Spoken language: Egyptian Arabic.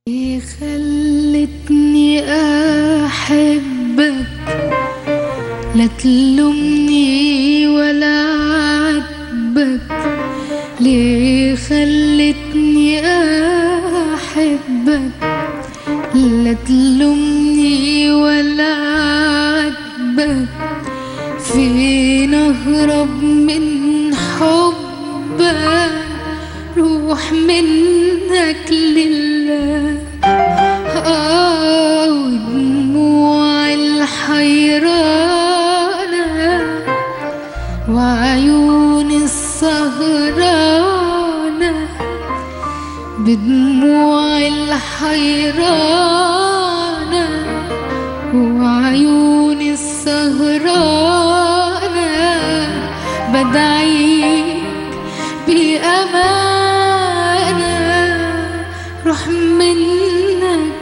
ليه خلتني أحبك لا تلومني ولا عاتبك ليه خلتني أحبك لا تلومني ولا عاتبك فين أهرب من حبك روح منك لله آه ودموع الحيرانة وعيون السهرانة بدموع الحيرانة وعيون السهرانة بدعيك بأمانة روح منك